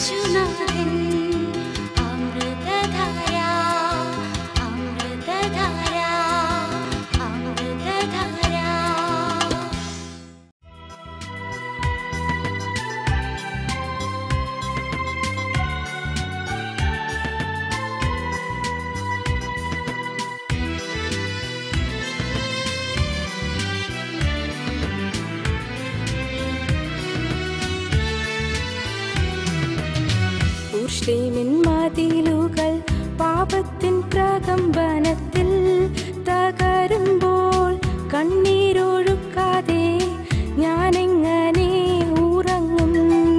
യേശുനാഥൻ അമൃതധാര അമൃതധാര അമൃതധാര ഊർഷ്ലേമിൻ മതിലുകൾ പാപത്തിൻ പ്രകമ്പനത്തിൽ തകരുമ്പോൾ കണ്ണീരൊഴുക്കാതെ ഞാനെങ്ങനെ ഉറങ്ങും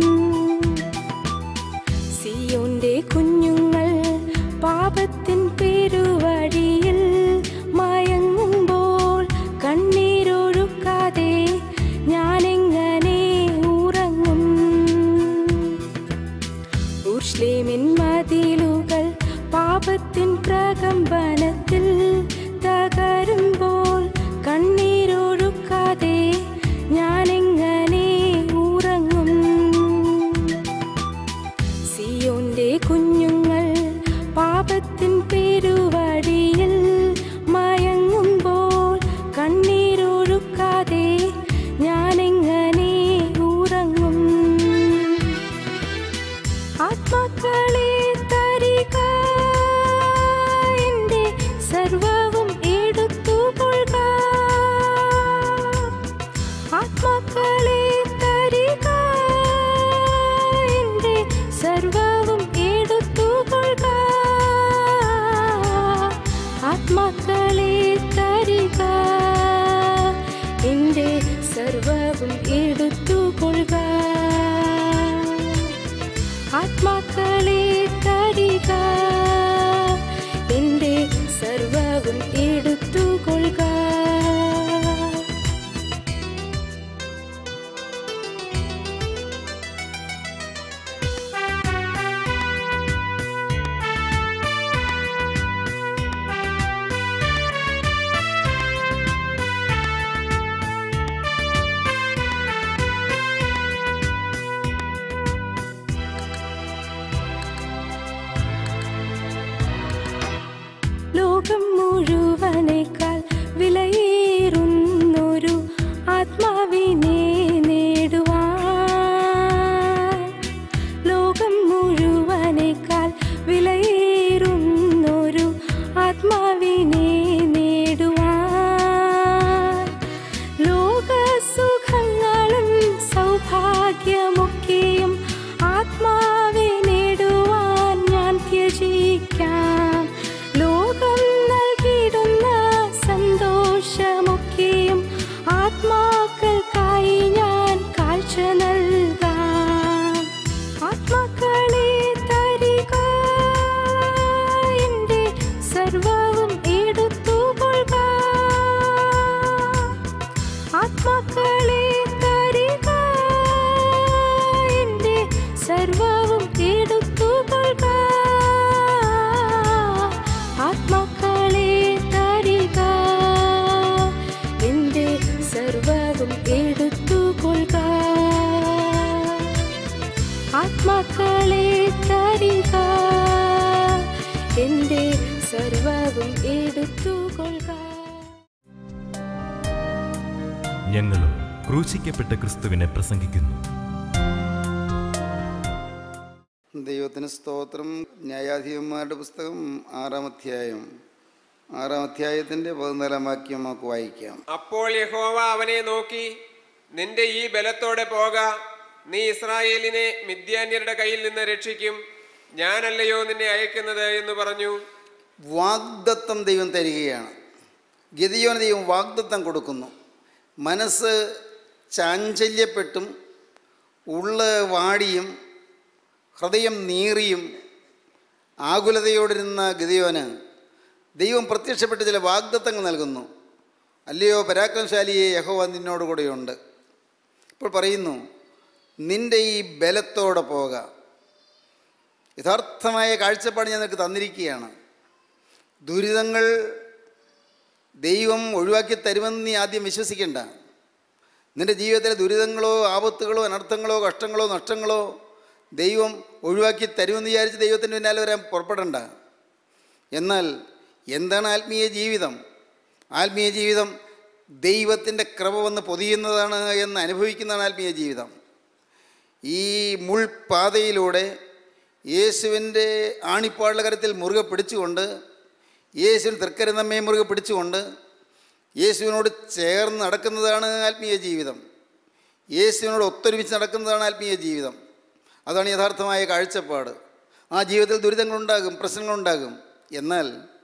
സിയോന്റെ കുഞ്ഞുങ്ങൾ പാപത്തിൻ പെരുവഴിയിൽ മയങ്ങുമ്പോൾ കണ്ണീരൊഴുക്കാതെ ഞാനെങ്ങനെ ഉറങ്ങും ഊർഷ്ലേമിൻ മതിലുകൾ പാപത്തിൻ പ്രകമ്പനത്തിൽ തകരുമ്പോൾ കണ്ണീരൊഴുക്കാതെ ഞാനെങ്ങനെ ഉറങ്ങും സിയോന്റെ കുഞ്ഞുങ്ങൾ പാപത്തിൻ പെരുവഴിയിൽ മയങ്ങുമ്പോൾ കണ്ണീരൊഴുക്കാതെ ഞാനെങ്ങനെ ഉറങ്ങും ആത്മാക്കളെ തരിക എൻ്റെ സർവവും എടുത്തുകൊള്ളുക ആത്മാക്കളെ തരിക എൻ്റെ സർവവും എടുത്തുകൊള്ളുക ആത്മാക്കളെ തരിക എൻ്റെ സർവവും എടുത്തുകൊള്ളുക ആത്മാക്കളെ തരിക എൻ്റെ സർവവും എടുത്തുകൊള്ളുക ലോകം മുഴുവനേക്കാൾ വിലയേറുന്നൊരു ആത്മാവിനെ നേടുവാൻ ലോകം മുഴുവനേക്കാൾ വിലയേറുന്നൊരു ആത്മാവിനെ നേടുവാൻ ലോകസുഖങ്ങളും സൗഭാഗ്യമൊക്കെയും ആത്മാവെ നേടുവാൻ ഞാൻ ത്യജിക്കാം ലോകം നൽകിയിടുന്ന സന്തോഷമൊക്കെയും ആത്മാക്കൾക്കായി ഞാൻ കാഴ്ച നൽകാം ആത്മാക്കളെ തരിക എൻ്റെ സർവവും എടുത്തുകൊള്ളുക ആത്മാക്കളെ തരിക എൻ്റെ സർവവും എടുത്തുകൊള്ളുക ആത്മാക്കളെ തരിക എൻ്റെ സർവവും എടുത്തുകൊള്ളുക ആത്മാക്കളെ തരിക എൻ്റെ സർവവും എടുത്തുകൊള്ളുക ഞങ്ങളും ക്രൂശിക്കപ്പെട്ട ക്രിസ്തുവിനെ പ്രസംഗിക്കുന്നു ദൈവത്തിന് സ്തോത്രം ന്യായാധിപന്മാരുടെ പുസ്തകം ആറാം അധ്യായം ആറാം അധ്യായത്തിൻ്റെ പതിനാലാം വാക്യം നമുക്ക് വായിക്കാം അപ്പോൾ യഹോവ അവനെ നോക്കി നിന്റെ ഈ ബലത്തോടെ പോക നീ ഇസ്രായേലിനെ മിദ്യാന്യരുടെ കയ്യിൽ നിന്ന് രക്ഷിക്കും ഞാനല്ലയോ നിന്നെ അയക്കുന്നത് എന്ന് പറഞ്ഞു വാഗ്ദത്തം ദൈവം തരികയാണ് ഗതിയോന് ദൈവം വാഗ്ദത്തം കൊടുക്കുന്നു മനസ്സ് ചാഞ്ചല്യപ്പെട്ടും ഉള്ള വാടിയും ഹൃദയം നീറിയും ആകുലതയോടിരുന്ന ഗതിയോന് ദൈവം പ്രത്യക്ഷപ്പെട്ട് ചില വാഗ്ദത്തങ്ങൾ നൽകുന്നു അല്ലയോ പരാക്രമശാലിയെ യഹോവ നിന്നോട് കൂടെയുണ്ട് ഇപ്പോൾ പറയുന്നു നിന്റെ ഈ ബലത്തോടെ പോക യഥാർത്ഥമായ കാഴ്ചപ്പാട് ഞാൻ നിനക്ക് തന്നിരിക്കുകയാണ് ദുരിതങ്ങൾ ദൈവം ഒഴിവാക്കി തരുമെന്ന് നീ ആദ്യം വിശ്വസിക്കേണ്ട നിൻ്റെ ജീവിതത്തിലെ ദുരിതങ്ങളോ ആപത്തുകളോ അനർത്ഥങ്ങളോ കഷ്ടങ്ങളോ നഷ്ടങ്ങളോ ദൈവം ഒഴിവാക്കി തരുമെന്ന് വിചാരിച്ച് ദൈവത്തിൻ്റെ പിന്നാലെ വരാൻ പുറപ്പെടണ്ട എന്നാൽ എന്താണ് ആത്മീയ ജീവിതം ആത്മീയ ജീവിതം ദൈവത്തിൻ്റെ കൃപ വന്ന് പൊതിയുന്നതാണ് എന്ന് അനുഭവിക്കുന്നതാണ് ആത്മീയ ജീവിതം ഈ മുൾപാതയിലൂടെ യേശുവിൻ്റെ ആണിപ്പാടുള്ള കരത്തിൽ മുറുകെ പിടിച്ചുകൊണ്ട് യേശുവിന് തൃക്കര നമ്മെ മുറുകെ പിടിച്ചുകൊണ്ട് യേശുവിനോട് ചേർന്ന് നടക്കുന്നതാണ് ആത്മീയ ജീവിതം യേശുവിനോട് ഒത്തൊരുമിച്ച് നടക്കുന്നതാണ് ആത്മീയ ജീവിതം അതാണ് യഥാർത്ഥമായ കാഴ്ചപ്പാട് ആ ജീവിതത്തിൽ ദുരിതങ്ങളുണ്ടാകും പ്രശ്നങ്ങളുണ്ടാകും എന്നാൽ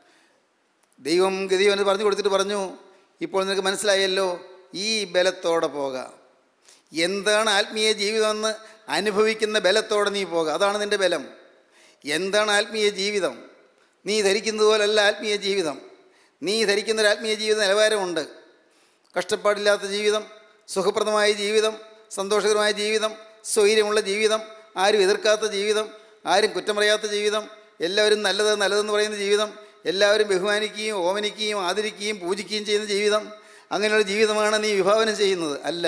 ദൈവം ഗതിവന് പറഞ്ഞു കൊടുത്തിട്ട് പറഞ്ഞു ഇപ്പോൾ നിനക്ക് മനസ്സിലായല്ലോ ഈ ബലത്തോടെ പോകാം എന്താണ് ആത്മീയ ജീവിതമെന്ന് അനുഭവിക്കുന്ന ബലത്തോടെ നീ പോകുക അതാണ് നിൻ്റെ ബലം എന്താണ് ആത്മീയ ജീവിതം നീ ധരിക്കുന്നത് പോലല്ല ആത്മീയ ജീവിതം നീ ധരിക്കുന്ന ഒരു ആത്മീയ ജീവിത നിലവാരമുണ്ട് കഷ്ടപ്പാടില്ലാത്ത ജീവിതം സുഖപ്രദമായ ജീവിതം സന്തോഷകരമായ ജീവിതം സ്വൈര്യമുള്ള ജീവിതം ആരും എതിർക്കാത്ത ജീവിതം ആരും കുറ്റം പറയാത്ത ജീവിതം എല്ലാവരും നല്ലത് നല്ലതെന്ന് പറയുന്ന ജീവിതം എല്ലാവരും ബഹുമാനിക്കുകയും ഓമനിക്കുകയും ആദരിക്കുകയും പൂജിക്കുകയും ചെയ്യുന്ന ജീവിതം അങ്ങനെയുള്ള ജീവിതമാണ് നീ വിഭാവനം ചെയ്യുന്നത് അല്ല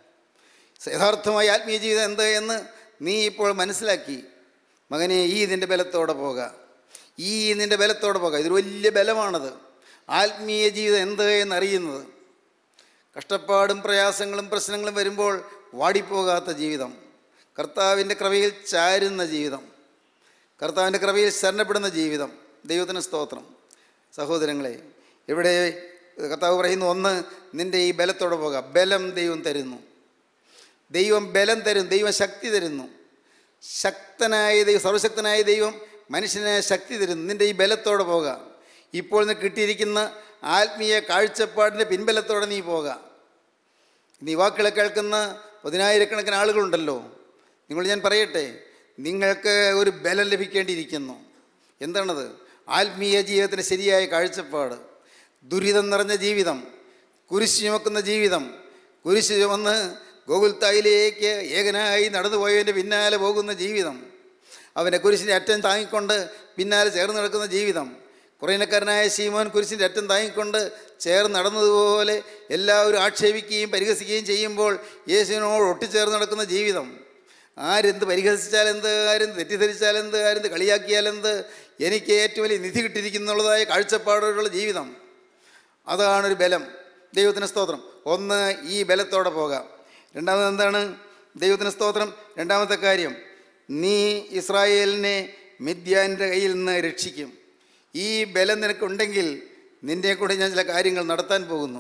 യഥാർത്ഥമായ ആത്മീയ ജീവിതം എന്ത് എന്ന് നീ ഇപ്പോൾ മനസ്സിലാക്കി മകനെ ഈ ഇതിൻ്റെ ബലത്തോടെ പോക ഈ നിൻ്റെ ബലത്തോടെ പോക ഇതൊരു വലിയ ബലമാണത് ആത്മീയ ജീവിതം എന്ത് എന്നറിയുന്നത് കഷ്ടപ്പാടും പ്രയാസങ്ങളും പ്രശ്നങ്ങളും വരുമ്പോൾ വാടിപ്പോകാത്ത ജീവിതം കർത്താവിൻ്റെ കൃപയിൽ ചാരുന്ന ജീവിതം കർത്താവിൻ്റെ കൃപയിൽ ശരണപ്പെടുന്ന ജീവിതം ദൈവത്തിന് സ്തോത്രം സഹോദരങ്ങളെ ഇവിടെ കർത്താവ് പറയുന്നു ഒന്ന് നിൻ്റെ ഈ ബലത്തോടെ പോകാം ബലം ദൈവം തരുന്നു ദൈവം ബലം തരും ദൈവം ശക്തി തരുന്നു ശക്തനായ ദൈവം സർവശക്തനായ ദൈവം മനുഷ്യനെ ശക്തി തരുന്നു നിൻ്റെ ഈ ബലത്തോടെ പോകാം ഇപ്പോൾ നിന്ന് കിട്ടിയിരിക്കുന്ന ആത്മീയ കാഴ്ചപ്പാടിൻ്റെ പിൻബലത്തോടെ നീ പോകാം നീ വാക്കുകളെ കേൾക്കുന്ന പതിനായിരക്കണക്കിന് ആളുകളുണ്ടല്ലോ നിങ്ങൾ ഞാൻ പറയട്ടെ നിങ്ങൾക്ക് ഒരു ബലം ലഭിക്കേണ്ടിയിരിക്കുന്നു എന്താണത് ആത്മീയ ജീവിതത്തിന് ശരിയായ കാഴ്ചപ്പാട് ദുരിതം നിറഞ്ഞ ജീവിതം കുരിശ് ചുമക്കുന്ന ജീവിതം കുരിശ് ചുമന്ന് ഗോകുൽത്തായിലേക്ക് ഏകനായി നടന്നുപോയവൻ്റെ പിന്നാലെ പോകുന്ന ജീവിതം അവൻ്റെ കുരിശിൻ്റെ അറ്റം താങ്ങിക്കൊണ്ട് പിന്നാലെ ചേർന്ന് നടക്കുന്ന ജീവിതം കുറേനക്കാരനായ ശീമോൻ കുരിശിൻ്റെ അറ്റം താങ്ങിക്കൊണ്ട് ചേർന്ന് നടന്നതുപോലെ എല്ലാവരും ആക്ഷേപിക്കുകയും പരിഹസിക്കുകയും ചെയ്യുമ്പോൾ യേശുവിനോട് ഒട്ടിച്ചേർന്ന് നടക്കുന്ന ജീവിതം ആരെന്ത് പരിഹസിച്ചാലെന്ത് ആരെന്ത് തെറ്റിദ്ധരിച്ചാലെന്ത് ആരെന്ത് കളിയാക്കിയാലെന്ത് എനിക്ക് ഏറ്റവും വലിയ നിധി കിട്ടിയിരിക്കുന്നുള്ളതായ കാഴ്ചപ്പാടോടുള്ള ജീവിതം അതാണൊരു ബലം ദൈവത്തിന് സ്തോത്രം ഒന്ന് ഈ ബലത്തോടെ പോകാം രണ്ടാമത് എന്താണ് ദൈവത്തിന് സ്തോത്രം രണ്ടാമത്തെ കാര്യം നീ ഇസ്രായേലിനെ മിഥ്യാൻ്റെ കയ്യിൽ നിന്ന് രക്ഷിക്കും ഈ ബലം നിനക്കുണ്ടെങ്കിൽ നിൻ്റെ കൂടെ ഞാൻ ചില കാര്യങ്ങൾ നടത്താൻ പോകുന്നു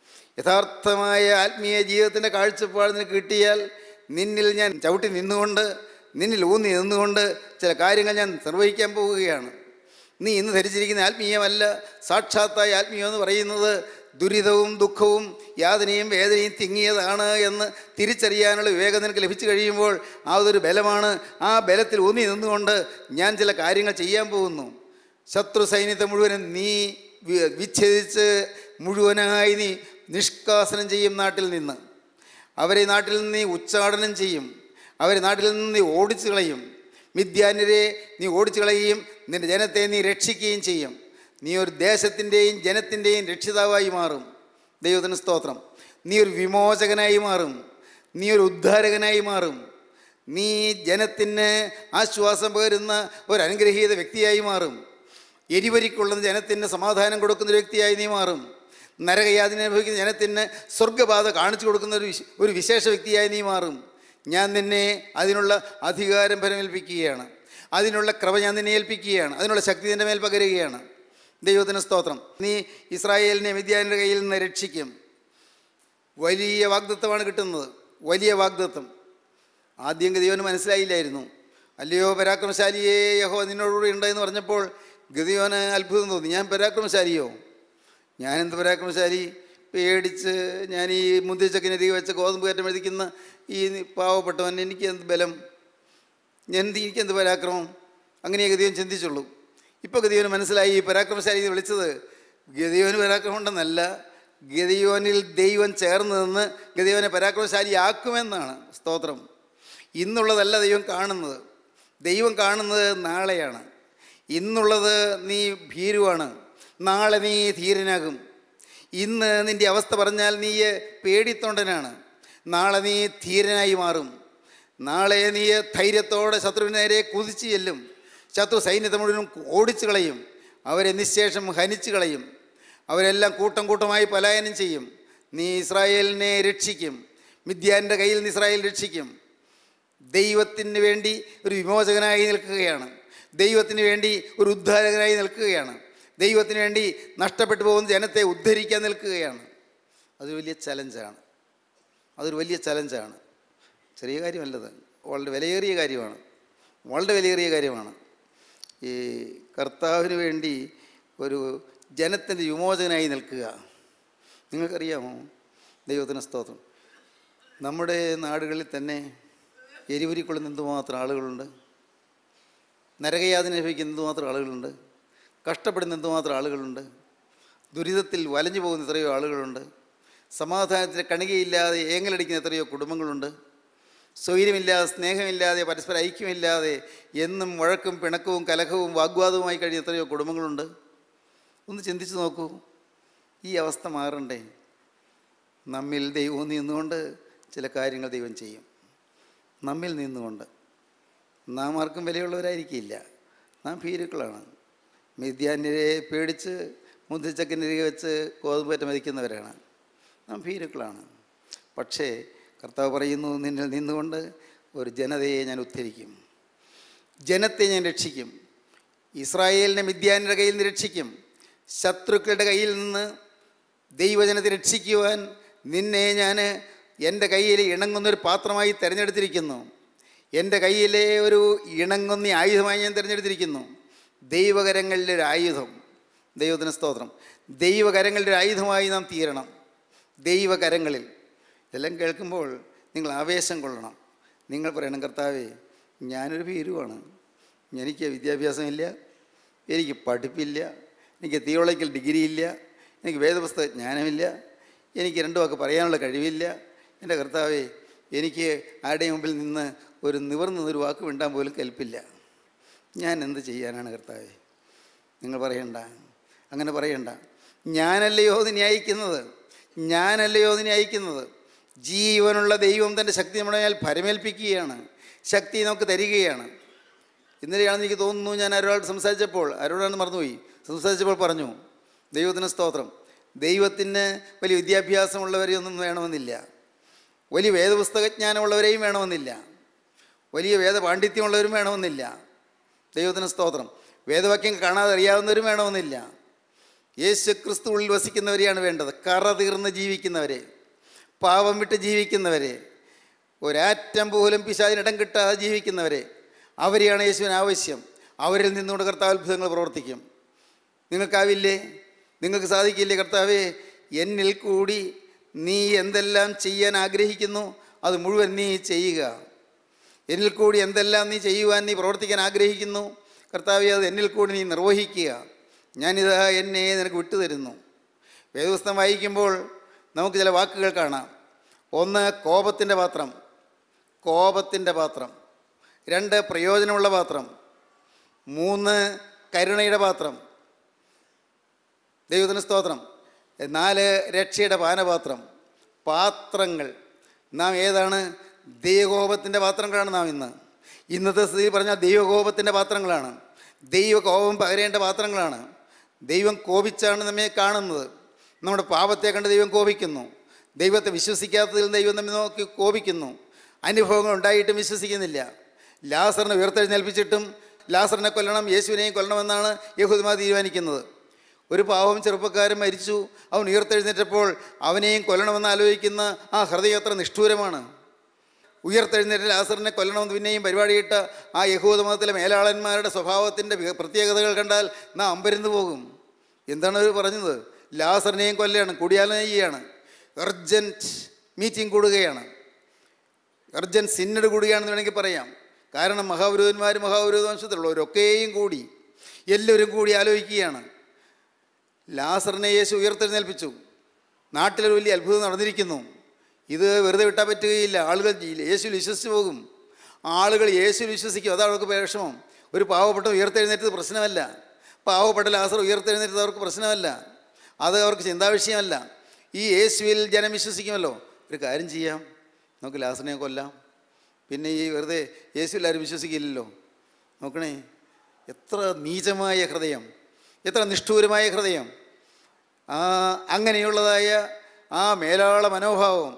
യഥാർത്ഥമായ ആത്മീയ ജീവിതത്തിൻ്റെ കാഴ്ചപ്പാട് നിനക്ക് കിട്ടിയാൽ നിന്നിൽ ഞാൻ ചവിട്ടി നിന്നുകൊണ്ട് നിന്നിൽ ഊന്നി നിന്നുകൊണ്ട് ചില കാര്യങ്ങൾ ഞാൻ നിർവഹിക്കാൻ പോവുകയാണ് നീ ഇന്ന് ധരിച്ചിരിക്കുന്ന ആത്മീയമല്ല സാക്ഷാത്തായ ആത്മീയം എന്ന് പറയുന്നത് ദുരിതവും ദുഃഖവും യാതനയും വേദനയും തിങ്ങിയതാണ് എന്ന് തിരിച്ചറിയാനുള്ള വിവേകം നിനക്ക് ലഭിച്ചു കഴിയുമ്പോൾ ആ ഒരു ബലമാണ് ആ ബലത്തിൽ ഊന്നി നിന്നുകൊണ്ട് ഞാൻ ചില കാര്യങ്ങൾ ചെയ്യാൻ പോകുന്നു ശത്രു സൈന്യത്തെ മുഴുവനും നീ വി- വിച്ഛേദിച്ച് മുഴുവനായി നീ നിഷ്കാസനം ചെയ്യും നാട്ടിൽ നിന്ന് അവരെ നാട്ടിൽ നിന്ന് നീ ഉച്ചാടനം ചെയ്യും അവരെ നാട്ടിൽ നിന്ന് നീ ഓടിച്ചു കളയും മിഥ്യാന്യരെ നീ ഓടിച്ചു കളയുകയും നിന്റെ ജനത്തെ നീ രക്ഷിക്കുകയും ചെയ്യും നീ ഒരു ദേശത്തിൻ്റെയും ജനത്തിൻ്റെയും രക്ഷിതാവായി മാറും ദൈവത്തിന് സ്തോത്രം നീ ഒരു വിമോചകനായി മാറും നീ ഒരു ഉദ്ധാരകനായി മാറും നീ ജനത്തിന് ആശ്വാസം പകരുന്ന ഒരു അനുഗ്രഹീത വ്യക്തിയായി മാറും എരിവരിക്കൊള്ളുന്ന ജനത്തിന് സമാധാനം കൊടുക്കുന്ന ഒരു വ്യക്തിയായി നീ മാറും നരകയാതന അനുഭവിക്കുന്ന ജനത്തിന് സ്വർഗബാധ കാണിച്ചു കൊടുക്കുന്ന ഒരു വിശ- ഒരു വിശേഷ വ്യക്തിയായി നീ മാറും ഞാൻ നിന്നെ അതിനുള്ള അധികാരം ഫലമേൽപ്പിക്കുകയാണ് അതിനുള്ള കൃപ ഞാൻ നിന്നെ ഏൽപ്പിക്കുകയാണ് അതിനുള്ള ശക്തി നിൻ്റെ മേൽ പകരുകയാണ് ദൈവത്തിന് സ്തോത്രം നീ ഇസ്രായേലിനെ വിദ്യാൻ്റെ കയ്യിൽ നിന്ന് രക്ഷിക്കും വലിയ വാഗ്ദത്വമാണ് കിട്ടുന്നത് വലിയ വാഗ്ദത്വം ആദ്യം ഗതിയോന് മനസ്സിലായില്ലായിരുന്നു അല്ലയോ പരാക്രമശാലിയെ യഹോ നിന്നോടുകൂടി ഉണ്ടെന്ന് പറഞ്ഞപ്പോൾ ഗതിയോന് അത്ഭുതം തോന്നി ഞാൻ പരാക്രമശാലിയോ ഞാനെന്ത് പരാക്രമശാലി പേടിച്ച് ഞാൻ ഈ മുന്തിരിച്ചക്കിനരികെ വെച്ച് ഗോതമ്പ് കയറ്റം എഴുതിക്കുന്ന ഈ പാവപ്പെട്ടവൻ എനിക്ക് എന്ത് ബലം എന്ത് എനിക്കെന്ത് പരാക്രമം അങ്ങനെ ഗതിയോൻ ചിന്തിച്ചുള്ളൂ ഇപ്പോൾ ഗതിയോന് മനസ്സിലായി ഈ പരാക്രമശാലി എന്ന് വിളിച്ചത് ഗതിയോന് പരാക്രമം ഉണ്ടെന്നല്ല ഗതിയോനിൽ ദൈവം ചേർന്ന് നിന്ന് ഗതിയോനെ പരാക്രമശാലിയാക്കുമെന്നാണ് സ്തോത്രം ഇന്നുള്ളതല്ല ദൈവം കാണുന്നത് ദൈവം കാണുന്നത് നാളെയാണ് ഇന്നുള്ളത് നീ ഭീരുവാണ് നാളെ നീ ധീരനാകും ഇന്ന് നിൻ്റെ അവസ്ഥ പറഞ്ഞാൽ നീ പേടിത്തൊണ്ടനാണ് നാളെ നീ ധീരനായി മാറും നാളെ നീ ധൈര്യത്തോടെ ശത്രുവിന് നേരെ കുതിച്ചു ചെല്ലും ശത്രു സൈന്യത്തെ മുഴുവനും ഓടിച്ചു കളയും അവരെ നിശേഷം ഹനിച്ചു കളയും അവരെല്ലാം കൂട്ടം കൂട്ടമായി പലായനം ചെയ്യും നീ ഇസ്രായേലിനെ രക്ഷിക്കും മിഥ്യാൻ്റെ കയ്യിൽ നിന്ന് ഇസ്രായേൽ രക്ഷിക്കും ദൈവത്തിന് വേണ്ടി ഒരു വിമോചകനായി നിൽക്കുകയാണ് ദൈവത്തിന് വേണ്ടി ഒരു ഉദ്ധാരകനായി നിൽക്കുകയാണ് ദൈവത്തിന് വേണ്ടി നഷ്ടപ്പെട്ടു പോകുന്ന ജനത്തെ ഉദ്ധരിക്കാൻ നിൽക്കുകയാണ് അതൊരു വലിയ ചലഞ്ചാണ് അതൊരു വലിയ ചലഞ്ചാണ് ചെറിയ കാര്യമല്ലത് വളരെ വിലയേറിയ കാര്യമാണ് വളരെ വിലയേറിയ കാര്യമാണ് ഈ കർത്താവിന് വേണ്ടി ഒരു ജനത്തിൻ്റെ വിമോചകനായി നിൽക്കുക നിങ്ങൾക്കറിയാമോ ദൈവത്തിന് സ്തോത്രം നമ്മുടെ നാടുകളിൽ തന്നെ എരിവുരിക്കൊള്ളുന്ന എന്തുമാത്രം ആളുകളുണ്ട് നരകയാതന അനുഭവിക്കുന്ന എന്തുമാത്രം ആളുകളുണ്ട് കഷ്ടപ്പെടുന്ന എന്തുമാത്രം ആളുകളുണ്ട് ദുരിതത്തിൽ വലഞ്ഞു പോകുന്ന എത്രയോ ആളുകളുണ്ട് സമാധാനത്തിന് കണികയില്ലാതെ ഏങ്ങലടിക്കുന്ന എത്രയോ കുടുംബങ്ങളുണ്ട് സ്വൈര്യമില്ലാതെ സ്നേഹമില്ലാതെ പരസ്പര ഐക്യമില്ലാതെ എന്നും വഴക്കും പിണക്കവും കലഹവും വാഗ്വാദവുമായി കഴിയുന്ന എത്രയോ കുടുംബങ്ങളുണ്ട് ഒന്ന് ചിന്തിച്ച് നോക്കൂ ഈ അവസ്ഥ മാറണ്ടേ നമ്മിൽ ദൈവം നിന്നുകൊണ്ട് ചില കാര്യങ്ങൾ ദൈവം ചെയ്യും നമ്മിൽ നിന്നുകൊണ്ട് നാം ആർക്കും വിലയുള്ളവരായിരിക്കില്ല നാം ഭീരുക്കളാണ് മിഥ്യാന്യരെ പേടിച്ച് മുന്തിരിച്ചക്കിനരികെ വെച്ച് ഗോതമ്പേറ്റ മതിക്കുന്നവരാണ് നാം ഭീരുക്കളാണ് പക്ഷേ കർത്താവ് പറയുന്നു നിന്നിൽ നിന്നുകൊണ്ട് ഒരു ജനതയെ ഞാൻ ഉദ്ധരിക്കും ജനത്തെ ഞാൻ രക്ഷിക്കും ഇസ്രായേലിനെ മിഥ്യാനിയുടെ കയ്യിൽ നിന്ന് രക്ഷിക്കും ശത്രുക്കളുടെ കയ്യിൽ നിന്ന് ദൈവജനത്തെ രക്ഷിക്കുവാൻ നിന്നെ ഞാൻ എൻ്റെ കയ്യിൽ ഇണങ്ങുന്നൊരു പാത്രമായി തിരഞ്ഞെടുത്തിരിക്കുന്നു എൻ്റെ കയ്യിലെ ഒരു ഇണങ്ങുന്ന ആയുധമായി ഞാൻ തിരഞ്ഞെടുത്തിരിക്കുന്നു ദൈവകരങ്ങളിലെ ഒരു ആയുധം ദൈവത്തിന് സ്തോത്രം ദൈവകരങ്ങളുടെ ഒരു ആയുധമായി നാം തീരണം ദൈവകരങ്ങളിൽ ഇതെല്ലാം കേൾക്കുമ്പോൾ നിങ്ങൾ ആവേശം കൊള്ളണം നിങ്ങൾ പറയണം കർത്താവേ ഞാനൊരു ഭീരുവാണ് എനിക്ക് വിദ്യാഭ്യാസമില്ല എനിക്ക് പഠിപ്പില്ല എനിക്ക് തിയോളജിക്കൽ ഡിഗ്രി ഇല്ല എനിക്ക് വേദപുസ്തക ജ്ഞാനമില്ല എനിക്ക് രണ്ടു വാക്ക് പറയാനുള്ള കഴിവില്ല എൻ്റെ കർത്താവേ എനിക്ക് ആരുടെയും മുമ്പിൽ നിന്ന് ഒരു നിവർന്ന് ഒരു വാക്ക് വിണ്ടാൻ പോലും കൽപ്പില്ല ഞാൻ എന്ത് ചെയ്യാനാണ് കർത്താവേ നിങ്ങൾ പറയണ്ട അങ്ങനെ പറയണ്ട ഞാനല്ലയോ നിന്നെ അയക്കുന്നത് ഞാനല്ലയോ നിന്നെ അയക്കുന്നത് ജീവനുള്ള ദൈവം തൻ്റെ ശക്തി നമ്മുടെ മേൽ പരമേൽപ്പിക്കുകയാണ് ശക്തി നമുക്ക് തരികയാണ് ഇന്നലെയാണെന്ന് എനിക്ക് തോന്നുന്നു ഞാൻ ആരോട് സംസാരിച്ചപ്പോൾ ആരോടാണ് മറന്നുപോയി സംസാരിച്ചപ്പോൾ പറഞ്ഞു ദൈവത്തിന് സ്തോത്രം ദൈവത്തിന് വലിയ വിദ്യാഭ്യാസമുള്ളവരെയൊന്നും വേണമെന്നില്ല വലിയ വേദപുസ്തകജ്ഞാനമുള്ളവരെയും വേണമെന്നില്ല വലിയ വേദ പാണ്ഡിത്യമുള്ളവരും വേണമെന്നില്ല ദൈവത്തിന് സ്തോത്രം വേദവാക്യം കാണാതെ അറിയാവുന്നവരും വേണമെന്നില്ല യേശു ക്രിസ്തു ഉള്ളിൽ വസിക്കുന്നവരെയാണ് വേണ്ടത് കറ തീർന്ന് ജീവിക്കുന്നവരെ പാവം വിട്ട് ജീവിക്കുന്നവരെ ഒരാറ്റം പോലും പിശാചിനിടം കിട്ടാതെ ജീവിക്കുന്നവരെ അവരെയാണ് യേശുവിന് ആവശ്യം അവരിൽ നിന്നുകൊണ്ട് കർത്താവ് അത്ഭുതങ്ങൾ പ്രവർത്തിക്കും നിങ്ങൾക്കാവില്ലേ നിങ്ങൾക്ക് സാധിക്കില്ലേ കർത്താവേ എന്നിൽ കൂടി നീ എന്തെല്ലാം ചെയ്യാൻ ആഗ്രഹിക്കുന്നു അത് മുഴുവൻ നീ ചെയ്യുക എന്നിൽ കൂടി എന്തെല്ലാം നീ ചെയ്യുവാൻ നീ പ്രവർത്തിക്കാൻ ആഗ്രഹിക്കുന്നു കർത്താവെ അത് എന്നിൽ കൂടി നീ നിർവഹിക്കുക ഞാനിതാ എന്നെ നിനക്ക് വിട്ടുതരുന്നു വേദപുസ്തകം വായിക്കുമ്പോൾ നമുക്ക് ചില വാക്കുകൾ കാണാം ഒന്ന് കോപത്തിൻ്റെ പാത്രം കോപത്തിൻ്റെ പാത്രം രണ്ട് പ്രയോജനമുള്ള പാത്രം മൂന്ന് കരുണയുടെ പാത്രം ദൈവത്തിന് സ്തോത്രം നാല് രക്ഷയുടെ പാനപാത്രം പാത്രങ്ങൾ നാം ഏതാണ് ദൈവകോപത്തിൻ്റെ പാത്രങ്ങളാണ് നാം ഇന്ന് ഇന്നത്തെ സ്ഥിതി പറഞ്ഞാൽ ദൈവകോപത്തിൻ്റെ പാത്രങ്ങളാണ് ദൈവകോപം പകരേണ്ട പാത്രങ്ങളാണ് ദൈവം കോപിച്ചാണ് നമ്മെ കാണുന്നത് നമ്മുടെ പാപത്തെ കണ്ട് ദൈവം കോപിക്കുന്നു ദൈവത്തെ വിശ്വസിക്കാത്തതിൽ ദൈവം നമ്മെ നോക്കി കോപിക്കുന്നു അനുഭവങ്ങൾ ഉണ്ടായിട്ടും വിശ്വസിക്കുന്നില്ല ലാസറിനെ ഉയർത്തെഴുന്നേൽപ്പിച്ചിട്ടും ലാസറിനെ കൊല്ലണം യേശുവിനെയും കൊല്ലണമെന്നാണ് യഹൂദന്മാർ തീരുമാനിക്കുന്നത് ഒരു പാവം ചെറുപ്പക്കാരൻ മരിച്ചു അവൻ ഉയർത്തെഴുന്നേറ്റപ്പോൾ അവനെയും കൊല്ലണമെന്ന് ആലോചിക്കുന്ന ആ ഹൃദയം എത്ര നിഷ്ഠൂരമാണ് ഉയർത്തെഴുന്നേറ്റ് ലാസറിനെ കൊല്ലണമെന്ന് പിന്നെയും പരിപാടിയിട്ട ആ യഹൂദ മതത്തിലെ മേലാളന്മാരുടെ സ്വഭാവത്തിൻ്റെ വി- പ്രത്യേകതകൾ കണ്ടാൽ നാം അമ്പരന്ന് പോകും എന്താണ് അവർ പറഞ്ഞത് ലാസറിനെയും കൊല്ലുകയാണ് കൂടിയാലോചന ചെയ്യുകയാണ് അർജൻറ്റ് മീറ്റിംഗ് കൂടുകയാണ് അർജൻറ്റ് സിന്നഡ് കൂടുകയാണെന്ന് വേണമെങ്കിൽ പറയാം കാരണം മഹാപുരോഹിതന്മാർ മഹാപുരോഹിത വംശത്തിലുള്ളവരൊക്കെയും കൂടി എല്ലാവരും കൂടി ആലോചിക്കുകയാണ് ലാസറിനെ യേശു ഉയർത്തെഴുന്നേൽപ്പിച്ചു നാട്ടിലൊരു വലിയ അത്ഭുതം നടന്നിരിക്കുന്നു ഇത് വെറുതെ വിട്ടാൽ പറ്റുകയില്ല ആളുകൾ യേശുവിൽ വിശ്വസിച്ച് പോകും ആളുകൾ യേശുവിൽ വിശ്വസിക്കും അതാണ് അവർക്ക് വിഷമം ഒരു പാവപ്പെട്ട ഉയർത്തെഴുന്നേറ്റത് പ്രശ്നമല്ല പാവപ്പെട്ട ലാസർ ഉയർത്തെഴുന്നേറ്റത് അവർക്ക് പ്രശ്നമല്ല അത് അവർക്ക് ചിന്താവിഷയമല്ല ഈ യേശുവിൽ ജനം വിശ്വസിക്കുമല്ലോ ഒരു കാര്യം ചെയ്യാം നമുക്ക് ലാസറിനെ കൊല്ലാം പിന്നെ ഈ വെറുതെ യേശുവിൽ ആരും വിശ്വസിക്കില്ലല്ലോ നോക്കണേ എത്ര നീചമായ ഹൃദയം എത്ര നിഷ്ഠൂരമായ ഹൃദയം ആ അങ്ങനെയുള്ളതായ ആ മേലാള മനോഭാവം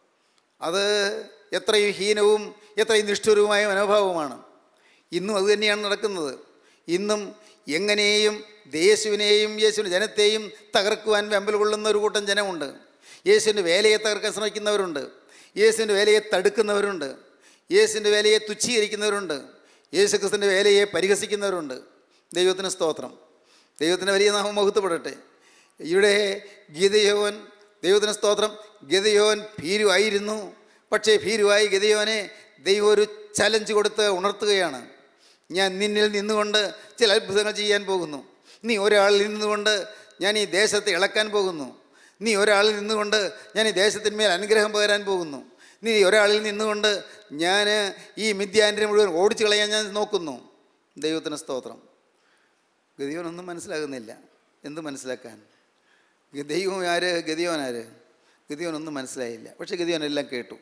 അത് എത്രയും ഹീനവും എത്രയും നിഷ്ഠുരവുമായ മനോഭാവമാണ് ഇന്നും അത് തന്നെയാണ് നടക്കുന്നത് ഇന്നും എങ്ങനെയും യേശുവിനെയും യേശുവിൻ്റെ ജനത്തെയും തകർക്കുവാൻ വെമ്പൽ കൊള്ളുന്ന ഒരു കൂട്ടം ജനമുണ്ട് യേശുവിൻ്റെ വേലയെ തകർക്കാൻ ശ്രമിക്കുന്നവരുണ്ട് യേശുവിൻ്റെ വേലയെ തടുക്കുന്നവരുണ്ട് യേശുവിൻ്റെ വേലയെ തുച്ഛീകരിക്കുന്നവരുണ്ട് യേശു ക്രിസ്തുവിൻ്റെ വേലയെ പരിഹസിക്കുന്നവരുണ്ട് ദൈവത്തിന് സ്തോത്രം ദൈവത്തിൻ്റെ വലിയ നാമം മഹത്വപ്പെടട്ടെ ഇവിടെ ഗീതയോൻ ദൈവത്തിന് സ്തോത്രം ഗതയോൻ ഭീരുവായിരുന്നു പക്ഷേ ഭീരുവായി ഗതയോനെ ദൈവം ഒരു ചലഞ്ച് കൊടുത്ത് ഉണർത്തുകയാണ് ഞാൻ നിന്നിൽ നിന്നുകൊണ്ട് ചില അത്ഭുതങ്ങൾ ചെയ്യാൻ പോകുന്നു നീ ഒരാളിൽ നിന്നുകൊണ്ട് ഞാൻ ഈ ദേശത്തെ ഇളക്കാൻ പോകുന്നു നീ ഒരാളിൽ നിന്നുകൊണ്ട് ഞാൻ ഈ ദേശത്തിന്മേൽ അനുഗ്രഹം പകരാൻ പോകുന്നു നീ ഒരാളിൽ നിന്നുകൊണ്ട് ഞാൻ ഈ മിഥ്യാൻ്റെ മുഴുവൻ ഓടിച്ചു കളയാൻ ഞാൻ നോക്കുന്നു ദൈവത്തിന് സ്തോത്രം ഗതിയോനൊന്നും മനസ്സിലാകുന്നില്ല എന്ത് മനസ്സിലാക്കാൻ ഗ- ദൈവം ആര് ഗതിയോൻ ആര് ഗതിയോനൊന്നും മനസ്സിലായില്ല പക്ഷേ ഗതിയോനെല്ലാം കേട്ടു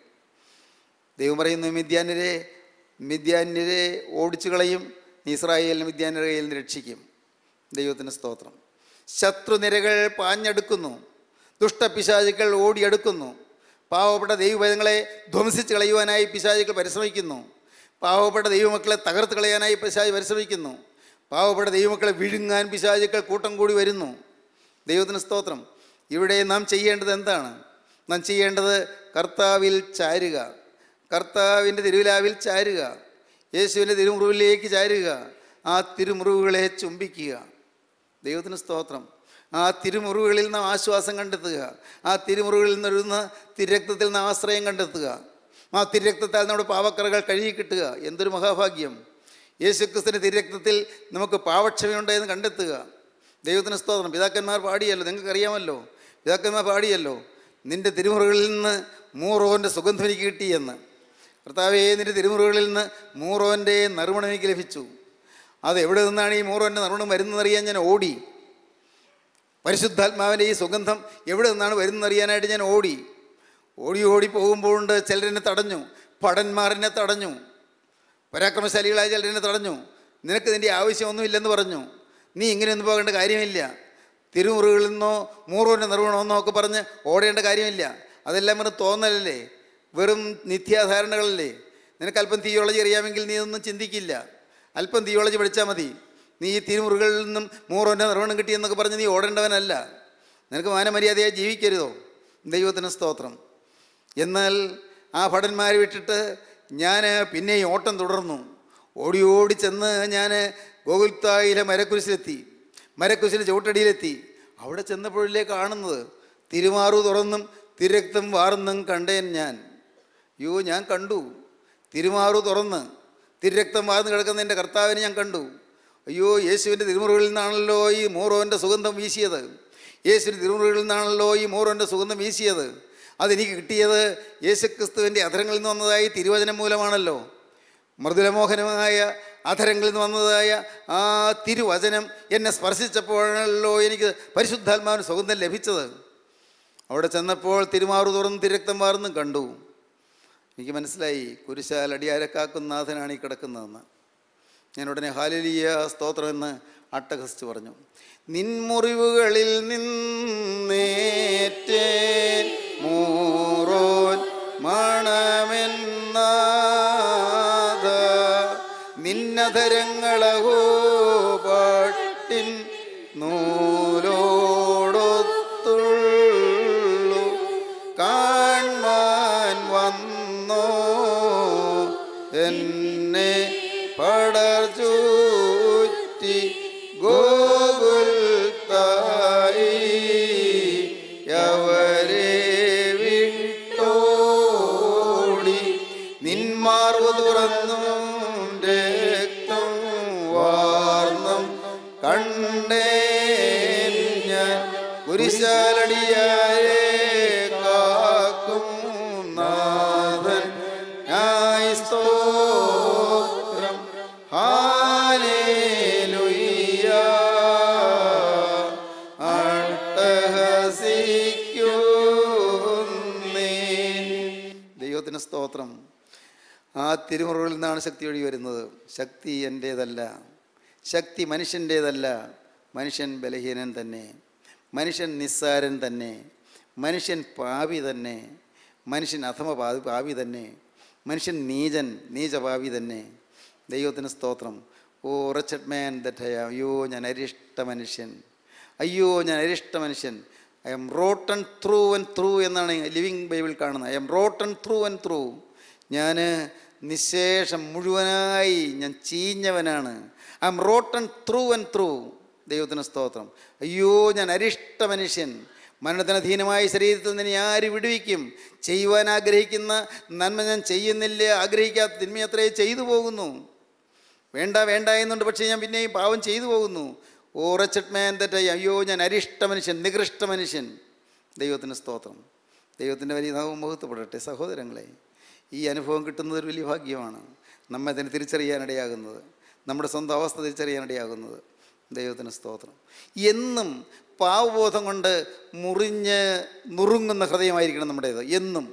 ദൈവം പറയുന്നു മിഥ്യാന്യരെ മിഥ്യാന്യരെ ഓടിച്ചു കളയും നീ ഇസ്രായേലിനെ മിഥ്യാന്യരുടെ കയ്യിൽ നിന്ന് രക്ഷിക്കും ദൈവത്തിന് സ്തോത്രം ശത്രുനിരകൾ പാഞ്ഞെടുക്കുന്നു ദുഷ്ടപിശാചുക്കൾ ഓടിയെടുക്കുന്നു പാവപ്പെട്ട ദൈവഭയങ്ങളെ ധ്വംസിച്ച് കളയുവാനായി പിശാചുക്കൾ പരിശ്രമിക്കുന്നു പാവപ്പെട്ട ദൈവമക്കളെ തകർത്ത് കളയാനായി പിശാജ് പരിശ്രമിക്കുന്നു പാവപ്പെട്ട ദൈവമക്കളെ വിഴുങ്ങാൻ പിശാചുക്കൾ കൂട്ടം കൂടി വരുന്നു ദൈവത്തിന് സ്തോത്രം ഇവിടെ നാം ചെയ്യേണ്ടത് എന്താണ് നാം ചെയ്യേണ്ടത് കർത്താവിൽ ചാരുക കർത്താവിൻ്റെ തിരുവിലാവിൽ ചാരുക യേശുവിൻ്റെ തിരുമുറിവിലേക്ക് ചാരുക ആ തിരുമുറിവുകളെ ചുംബിക്കുക ദൈവത്തിന് സ്തോത്രം ആ തിരുമുറിവുകളിൽ നാം ആശ്വാസം കണ്ടെത്തുക ആ തിരുമുറിവുകളിൽ നിന്നൊരുന്ന തിരക്തത്തിൽ നാം ആശ്രയം കണ്ടെത്തുക ആ തിരക്തത്താൽ നമ്മുടെ പാവക്കറകൾ കഴുകി കിട്ടുക എന്തൊരു മഹാഭാഗ്യം യേശുക്രിസ്തുവിൻ്റെ തിരക്തത്തിൽ നമുക്ക് പാവക്ഷമയുണ്ട് എന്ന് കണ്ടെത്തുക ദൈവത്തിന് സ്തോത്രം പിതാക്കന്മാർ പാടിയല്ലോ നിങ്ങൾക്കറിയാമല്ലോ പിതാക്കന്മാർ പാടിയല്ലോ നിൻ്റെ തിരുമുറകളിൽ നിന്ന് മൂറോൻ്റെ സുഗന്ധം എനിക്ക് കിട്ടിയെന്ന് കർത്താവേ നിൻ്റെ തിരുമുറകളിൽ നിന്ന് മൂറോൻ്റെ നറുമണം എനിക്ക് ലഭിച്ചു അത് എവിടെ നിന്നാണ് ഈ മൂറോൻ്റെ നറുമണം വരുന്നതെന്നറിയാൻ ഞാൻ ഓടി പരിശുദ്ധാത്മാവിൻ്റെ ഈ സുഗന്ധം എവിടെ നിന്നാണ് വരുന്നതെന്നറിയാനായിട്ട് ഞാൻ ഓടി ഓടി ഓടി പോകുമ്പോഴുണ്ട് ചിലരെന്നെ തടഞ്ഞു ഭടന്മാരെന്നെ തടഞ്ഞു പരാക്രമശാലികളായ ചിലരെന്നെ തടഞ്ഞു നിനക്ക് ഇതിൻ്റെ ആവശ്യമൊന്നുമില്ലെന്ന് പറഞ്ഞു നീ ഇങ്ങനെയൊന്നും പോകേണ്ട കാര്യമില്ല തിരുമുറികളിൽ നിന്നോ മൂറൂരിൻ്റെ നിർവ്വഹണമെന്നോ ഒക്കെ പറഞ്ഞ് ഓടേണ്ട കാര്യമില്ല അതെല്ലാം വെറും തോന്നലല്ലേ വെറും നിത്യാധാരണകളല്ലേ നിനക്ക് അല്പം തിയോളജി അറിയാമെങ്കിൽ നീ ഒന്നും ചിന്തിക്കില്ല അല്പം തിയോളജി പഠിച്ചാൽ മതി നീ ഈ തിരുമുറികളിൽ നിന്നും മൂറോൻ്റെ നിർവ്വഹണം കിട്ടിയെന്നൊക്കെ പറഞ്ഞ് നീ ഓടേണ്ടവനല്ല നിനക്ക് മാനമര്യാദയായി ജീവിക്കരുതോ ദൈവത്തിന് സ്തോത്രം എന്നാൽ ആ ഭടന്മാരെ വിട്ടിട്ട് ഞാൻ പിന്നെയും ഓട്ടം തുടർന്നു ഓടി ഓടി ചെന്ന് ഞാൻ ഗോകുൽത്തായിലെ മരക്കുരിശിലെത്തി മരക്കുരിശിൻ്റെ ചുവട്ടടിയിലെത്തി അവിടെ ചെന്നപ്പോഴല്ലേ കാണുന്നത് തിരുമാറു തുറന്നും തിരക്തം വാർന്നും കണ്ടേൻ ഞാൻ അയ്യോ ഞാൻ കണ്ടു തിരുമാറു തുറന്ന് തിരക്തം വാർന്ന് കിടക്കുന്ന എൻ്റെ കർത്താവിനെ ഞാൻ കണ്ടു അയ്യോ യേശുവിൻ്റെ തിരുമുറികളിൽ നിന്നാണല്ലോ ഈ മൂറോൻ്റെ സുഗന്ധം വീശിയത് യേശുവിൻ്റെ തിരുമുറികളിൽ നിന്നാണല്ലോ ഈ മൂറോൻ്റെ സുഗന്ധം വീശിയത് അതെനിക്ക് കിട്ടിയത് യേശുക്രിസ്തുവിൻ്റെ അധരങ്ങളിൽ നിന്ന് വന്നതായി തിരുവചനം മൂലമാണല്ലോ മൃദുലമോഹനമായ അധരങ്ങളിൽ നിന്ന് വന്നതായ ആ തിരുവചനം എന്നെ സ്പർശിച്ചപ്പോഴാണല്ലോ എനിക്ക് പരിശുദ്ധാത്മാവിന് സുഗന്ധം ലഭിച്ചത് അവിടെ ചെന്നപ്പോൾ തിരുമാറു തുറന്ന് തിരക്തം വാർന്നും കണ്ടു എനിക്ക് മനസ്സിലായി കുരിശാൽ അടിയാരെ കാക്കുന്ന നാഥനാണ് ഈ കിടക്കുന്നതെന്ന് ഞാൻ ഉടനെ ഹാലലിയ സ്തോത്രമെന്ന് അട്ടഹസിച്ച് പറഞ്ഞു നിൻമുറിവുകളിൽ നിന്നേറ്റേൻ മൂറോൻ മണമെന്നാഥ നിന്നധരങ്ങളഹോ പാട്ടിൻ നൂലോടൊത്തുള്ളു കാൺമാൻ വന്നോ എന്നെ പടർചൂറ്റി ഗോകുൽ തായി അവരെ വിട്ടോടി നിന്മാർവു തുറന്നും രക്തം വാർന്നും കണ്ടേൻ ഞാൻ കുരിശാലടിയാരെ കാക്കും നാഥൻ ഞായ് സ്തോത്രം ഹാലേലുയ്യ അട്ടഹസിക്കുന്നേ ദൈവത്തിന് സ്തോത്രം ആ തിരുമുറകളിൽ നിന്നാണ് ശക്തി ഒഴി വരുന്നത് ശക്തി എൻ്റേതല്ല ശക്തി മനുഷ്യൻ്റേതല്ല മനുഷ്യൻ ബലഹീനൻ തന്നെ മനുഷ്യൻ നിസ്സാരൻ തന്നെ മനുഷ്യൻ പാപി തന്നെ മനുഷ്യൻ അധമ പാപി പാപി തന്നെ മനുഷ്യൻ നീചൻ നീചപാപി തന്നെ ദൈവത്തിന് സ്തോത്രം ഓ റച്ചഡ് മാൻ ദറ്റ് അയ്യോ ഞാൻ അരിഷ്ട മനുഷ്യൻ അയ്യോ ഞാൻ അരിഷ്ട മനുഷ്യൻ I'm rotten through and through എന്നാണ് ലിവിങ് ബൈബിൾ കാണുന്നത് I'm rotten through and through ഞാൻ നിശേഷം മുഴുവനായി ഞാൻ ചീഞ്ഞവനാണ് I'm rotten through and through ദൈവത്തിന് സ്തോത്രം അയ്യോ ഞാൻ അരിഷ്ട മനുഷ്യൻ മരണത്തിന് അധീനമായ ശരീരത്തിൽ നിന്ന് ആര് വിടുവിക്കും ചെയ്യുവാൻ ആഗ്രഹിക്കുന്ന നന്മ ഞാൻ ചെയ്യുന്നില്ല ആഗ്രഹിക്കാത്ത തിന്മ അത്രേ ചെയ്തു പോകുന്നു വേണ്ട വേണ്ട എന്നുണ്ട് പക്ഷേ ഞാൻ പിന്നെയും പാവം ചെയ്തു പോകുന്നു ഓറച്ചട്ട് മാൻ തെറ്റായി അയ്യോ ഞാൻ അരിഷ്ട മനുഷ്യൻ നികൃഷ്ട മനുഷ്യൻ ദൈവത്തിന് സ്തോത്രം ദൈവത്തിൻ്റെ വലിയ നാമം മുഖത്തുപെടട്ടെ സഹോദരങ്ങളെ ഈ അനുഭവം കിട്ടുന്നത് ഒരു വലിയ ഭാഗ്യമാണ് നമ്മെ അതിന് തിരിച്ചറിയാനിടയാകുന്നത് നമ്മുടെ സ്വന്തം അവസ്ഥ തിരിച്ചറിയാനിടയാകുന്നത് ദൈവത്തിന് സ്തോത്രം എന്നും പാവബോധം കൊണ്ട് മുറിഞ്ഞ് നുറുങ്ങുന്ന ഹൃദയമായിരിക്കണം നമ്മുടേത് എന്നും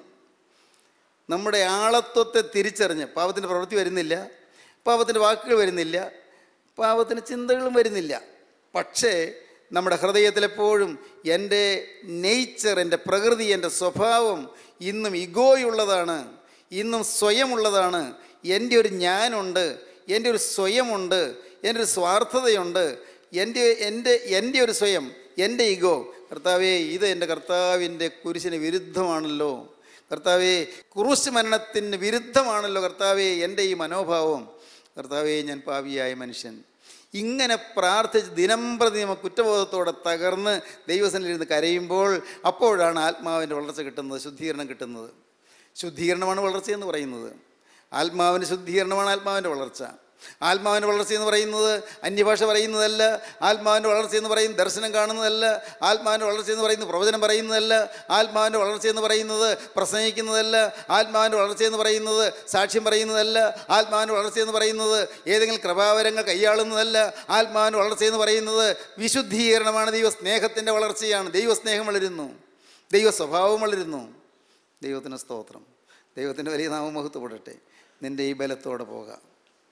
നമ്മുടെ ആളത്വത്തെ തിരിച്ചറിഞ്ഞ് പാപത്തിൻ്റെ പ്രവൃത്തി വരുന്നില്ല പാപത്തിൻ്റെ വാക്കുകൾ വരുന്നില്ല പാപത്തിൻ്റെ ചിന്തകളും വരുന്നില്ല പക്ഷേ നമ്മുടെ ഹൃദയത്തിലെപ്പോഴും എൻ്റെ നേച്ചർ എൻ്റെ പ്രകൃതി എൻ്റെ സ്വഭാവം ഇന്നും ഇഗോയുള്ളതാണ് ഇന്നും സ്വയമുള്ളതാണ് എൻ്റെ ഒരു ഞാനുണ്ട് എൻ്റെ ഒരു സ്വയമുണ്ട് എൻ്റെ ഒരു സ്വാർത്ഥതയുണ്ട് എൻ്റെ എൻ്റെ എൻ്റെ ഒരു സ്വയം എൻ്റെ ഇഗോ കർത്താവേ ഇത് എൻ്റെ കർത്താവിൻ്റെ കുരിശിന് വിരുദ്ധമാണല്ലോ കർത്താവേ കുറുശ് മരണത്തിന് വിരുദ്ധമാണല്ലോ കർത്താവേ എൻ്റെ ഈ മനോഭാവം കർത്താവേ ഞാൻ പാവിയായ മനുഷ്യൻ ഇങ്ങനെ പ്രാർത്ഥിച്ച് ദിനംപ്രതി നമ്മ കുറ്റബോധത്തോടെ തകർന്ന് ദൈവസനിലിരുന്ന് കരയുമ്പോൾ അപ്പോഴാണ് ആത്മാവിൻ്റെ വളർച്ച കിട്ടുന്നത് ശുദ്ധീകരണം കിട്ടുന്നത് ശുദ്ധീകരണമാണ് വളർച്ചയെന്ന് പറയുന്നത് ആത്മാവിൻ്റെ ശുദ്ധീകരണമാണ് ആത്മാവിൻ്റെ വളർച്ച ആത്മാവിൻ്റെ വളർച്ച എന്ന് പറയുന്നത് അന്യഭാഷ പറയുന്നതല്ല ആത്മാവിൻ്റെ വളർച്ച എന്ന് പറയുന്നത് ദർശനം കാണുന്നതല്ല ആത്മാവിൻ്റെ വളർച്ച എന്ന് പറയുന്നത് പ്രവചനം പറയുന്നതല്ല ആത്മാവിൻ്റെ വളർച്ച എന്ന് പറയുന്നത് പ്രസംഗിക്കുന്നതല്ല ആത്മാവിൻ്റെ വളർച്ച എന്ന് പറയുന്നത് സാക്ഷ്യം പറയുന്നതല്ല ആത്മാവിൻ്റെ വളർച്ച എന്ന് പറയുന്നത് ഏതെങ്കിലും കൃപാവരങ്ങൾ കൈയാളുന്നതല്ല ആത്മാവിൻ്റെ വളർച്ച എന്ന് പറയുന്നത് വിശുദ്ധീകരണമാണ് ദൈവ സ്നേഹത്തിൻ്റെ വളർച്ചയാണ് ദൈവസ്നേഹം വളരുന്നു ദൈവ സ്വഭാവം വളരുന്നു ദൈവത്തിന് സ്തോത്രം ദൈവത്തിൻ്റെ വലിയ നാമമഹത്വപ്പെടട്ടെ നിൻ്റെ ഈ ബലത്തോടെ പോകാം